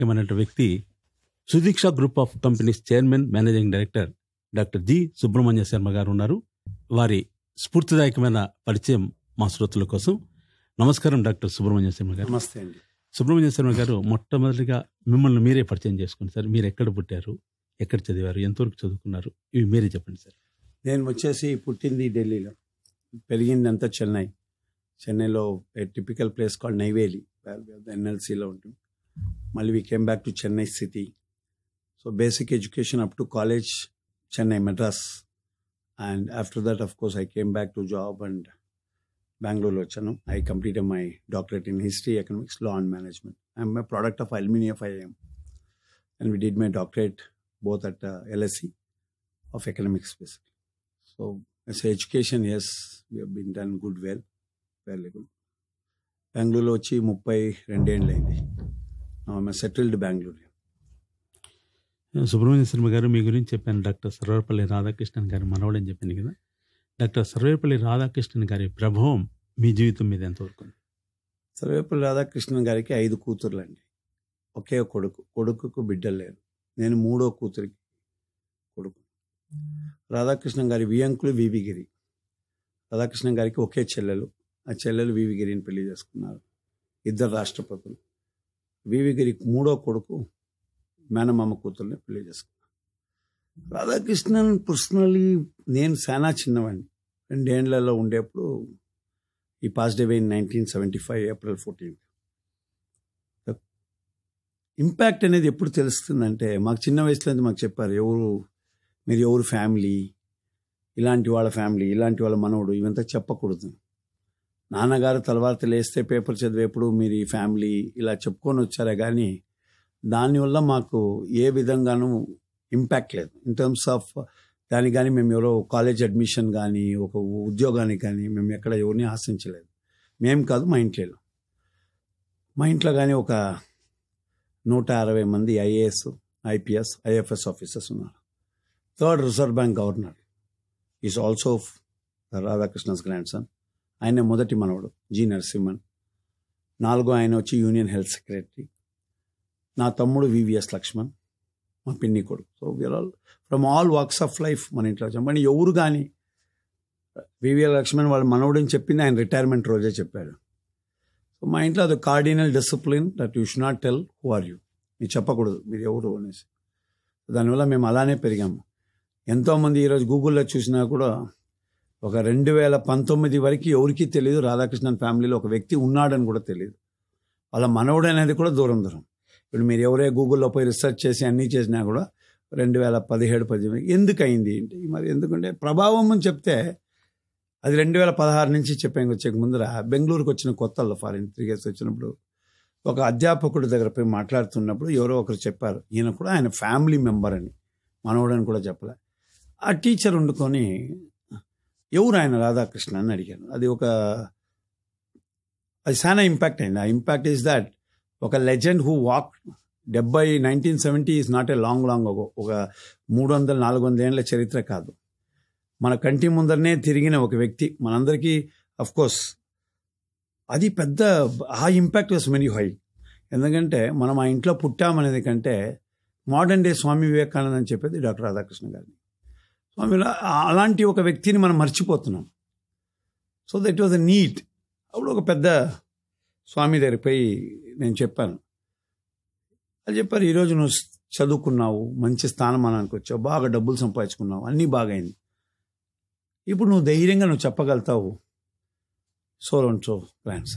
ఏమన్నట్టు వ్యక్తి Sudiksha group of companies chairman managing director doctor G Subrahmanya Sharma garu ఉన్నారు వారి స్ఫూర్తిదాయకమైన పరిచయం మా శ్రోతల కోసం నమస్కారం డాక్టర్ సుబ్రహ్మణ్య శర్మ గారు నమస్తే అండి సుబ్రహ్మణ్య శర్మ గారు మొట్టమొదటిగా మిమ్మల్ని మీరే పరిచయం చేసుకోండి సార్ మీరు ఎక్కడ పుట్టారు ఎక్కడ చదివారు ఎంతవరకు చదువుకున్నారు ఇవి మీరే చెప్పండి సార్ నేను వచ్చేసి పుట్టింది ఢిల్లీలో పెరిగిందంతా చెన్నై చెన్నైలో టిపికల్ ప్లేస్ కాల్ నైవేలి ఎన్ఎల్సీలో ఉంటుంది మళ్ళీ we came back to Chennai city so basic education up to college Chennai Madras and after that of course I came back to job and బెంగళూరులో వచ్చాను I completed my doctorate in history economics law and management I'm my product of aluminium I'm and we did my doctorate both at uh, LSE of economics basically. So as a education, yes, we have been done good well, fairly good. బెంగళూరులో వచ్చి ముప్పై రెండేళ్ళు అయింది settled Bengaluru Subrahmanya Sharma గారు మీ గురించి చెప్పాను doctor Sarvepalli Radhakrishnan గారి మనవడని చెప్పాను కదా డాక్టర్ సర్వేపల్లి రాధాకృష్ణన్ గారి ప్రభావం మీ జీవితం మీద ఎంతవరకు ఉంది సర్వేపల్లి రాధాకృష్ణన్ గారికి ఐదు కూతుర్లు అండి ఒకే కొడుకు కొడుకుకు బిడ్డలు లేరు నేను మూడో కూతురికి కొడుకు రాధాకృష్ణన్ గారి వియంకులు వివిగిరి రాధాకృష్ణన్ గారికి ఒకే చెల్లెలు ఆ చెల్లెలు వివిగిరిని పెళ్లి చేసుకున్నారు ఇద్దరు రాష్ట్రపతులు వివిగిరి మూడో కొడుకు మేనమామ కూతుర్ని పెళ్లి చేసుకున్నారు రాధాకృష్ణన్ పర్సనలీ నేను చాలా చిన్నవాడిని రెండేళ్లలో ఉండేప్పుడు ఈ past day in nineteen seventy five April fourteenth impact అనేది ఎప్పుడు తెలుస్తుందంటే మాకు చిన్న వయసులో మాకు చెప్పారు ఎవరు మీరు ఎవరు ఫ్యామిలీ ఇలాంటి వాళ్ళ ఫ్యామిలీ ఇలాంటి వాళ్ళ మనవడు ఇవంతా చెప్పకూడదు నాన్నగారు తలవార్త లేస్తే పేపర్ చదివేప్పుడు మీరు ఈ ఫ్యామిలీ ఇలా చెప్పుకొని వచ్చారే కానీ దానివల్ల మాకు ఏ విధంగానూ ఇంపాక్ట్ లేదు ఇన్ టర్మ్స్ ఆఫ్ దానికి కానీ మేము ఎవరో కాలేజ్ అడ్మిషన్ కానీ ఒక ఉద్యోగానికి కానీ మేము ఎక్కడ ఎవరిని ఆశించలేదు మేము కాదు మా ఇంట్లో మా ఇంట్లో కానీ ఒక నూట అరవై మంది ఐఏఎస్ ఐపీఎస్ ఐఎఫ్ఎస్ ఆఫీసర్స్ ఉన్నారు third reserve bank governor is also Radhakrishna's grandson ఆయన మొదటి మనవడు జి నరసింహన్ నాలుగో ఆయన వచ్చి యూనియన్ హెల్త్ సెక్రటరీ నా తమ్ముడు వివిఎస్ లక్ష్మణ్ మా పిన్ని కొడుకు so we are all from all walks of life మన ఇంట్లో వచ్చాం కానీ ఎవరు కానీ వివిఎల్ లక్ష్మణ్ వాళ్ళ మనవడని చెప్పింది ఆయన రిటైర్మెంట్ రోజే చెప్పాడు సో మా ఇంట్లో అది cardinal discipline that you should not tell who are you మీరు చెప్పకూడదు మీరు ఎవరు అనేసి దానివల్ల మేము అలానే పెరిగాము ఎంతోమంది ఈరోజు గూగుల్లో చూసినా కూడా ఒక రెండు వేల పంతొమ్మిది వరకు ఎవరికీ తెలియదు రాధాకృష్ణన్ ఫ్యామిలీలో ఒక వ్యక్తి ఉన్నాడని కూడా తెలియదు వాళ్ళ మనవడు అనేది కూడా దూరం దూరం ఇప్పుడు మీరు ఎవరే గూగుల్లో పోయి రీసెర్చ్ చేసి అన్నీ చేసినా కూడా రెండు వేల పదిహేడు పద్దెనిమిది ఎందుకు అయింది ఏంటి మరి ఎందుకంటే ప్రభావం అని చెప్తే అది రెండు వేల పదహారు నుంచి చెప్పాను వచ్చే ముందర బెంగళూరుకు వచ్చిన కొత్తల్లో ఫారిన్ తిరిగేసి వచ్చినప్పుడు ఒక అధ్యాపకుడి దగ్గర పోయి మాట్లాడుతున్నప్పుడు ఎవరో ఒకరు చెప్పారు ఈయన కూడా ఆయన ఫ్యామిలీ మెంబర్ అని మనవడని కూడా చెప్పలే ఆ టీచర్ వండుకొని ఎవరు ఆయన రాధాకృష్ణ అని అడిగాను అది ఒక అది చాలా ఇంపాక్ట్ అయింది ఆ ఇంపాక్ట్ ఈస్ దాట్ ఒక లెజెండ్ హూ వాక్ డెబ్బై nineteen seventy is not a long long ఒక మూడు వందల నాలుగు వందల ఏళ్ళ చరిత్ర కాదు మన కంటి ముందరనే తిరిగిన ఒక వ్యక్తి మనందరికీ అఫ్ కోర్స్ అది పెద్ద ఆ ఇంపాక్ట్ వాస్ వెరీ హై ఎందుకంటే మనం ఆ ఇంట్లో పుట్టామనేది కంటే మోడర్న్ డే స్వామి వివేకానంద అని చెప్పేది డాక్టర్ రాధాకృష్ణ గారిని స్వామి అలాంటి ఒక వ్యక్తిని మనం మర్చిపోతున్నాం so that was a neat అప్పుడు ఒక పెద్ద స్వామి దగ్గరికి పోయి నేను చెప్పాను అది చెప్పారు ఈరోజు నువ్వు చదువుకున్నావు మంచి స్థానమానానికి వచ్చావు బాగా డబ్బులు సంపాదించుకున్నావు అన్నీ బాగైంది ఇప్పుడు నువ్వు ధైర్యంగా నువ్వు చెప్పగలుగుతావు సో అండ్ సో ప్లాన్స్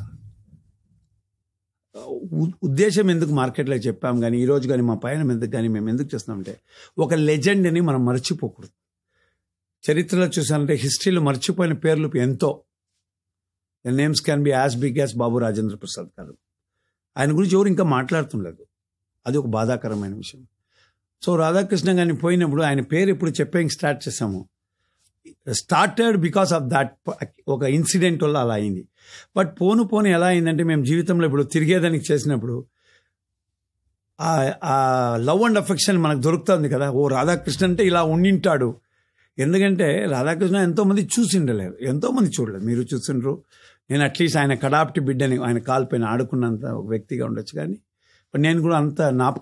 ఉద్దేశం ఎందుకు మార్కెట్లో చెప్పాం కానీ ఈరోజు కానీ మా పైన ఎందుకు కానీ మేము ఎందుకు చేస్తున్నామంటే ఒక లెజెండ్ని మనం మర్చిపోకూడదు చరిత్రలో చూసానంటే హిస్టరీలో మర్చిపోయిన పేర్లు ఎంతో the names can be as big as Babu Rajendra Prasad garu ఆయన గురించి ఎవరు ఇంకా మాట్లాడుతుండలేదు అది ఒక బాధాకరమైన విషయం సో రాధాకృష్ణ గారిని పోయినప్పుడు ఆయన పేరు ఇప్పుడు చెప్పే స్టార్ట్ చేసాము స్టార్టెడ్ బికాస్ ఆఫ్ దాట్ ఒక ఇన్సిడెంట్ వల్ల అలా అయింది బట్ పోను పోను ఎలా అయిందంటే మేము జీవితంలో ఇప్పుడు తిరిగేదానికి చేసినప్పుడు ఆ లవ్ అండ్ అఫెక్షన్ మనకు దొరుకుతుంది కదా ఓ రాధాకృష్ణ అంటే ఇలా ఉండింటాడు ఎందుకంటే రాధాకృష్ణ ఎంతోమంది చూసిండలేరు ఎంతోమంది చూడలేదు మీరు చూసిండ్రు నేను అట్లీస్ట్ ఆయన కడాప్టి బిడ్డని ఆయన కాల్పైన ఆడుకున్నంత ఒక వ్యక్తిగా ఉండొచ్చు కానీ నేను కూడా అంత జ్ఞాపకం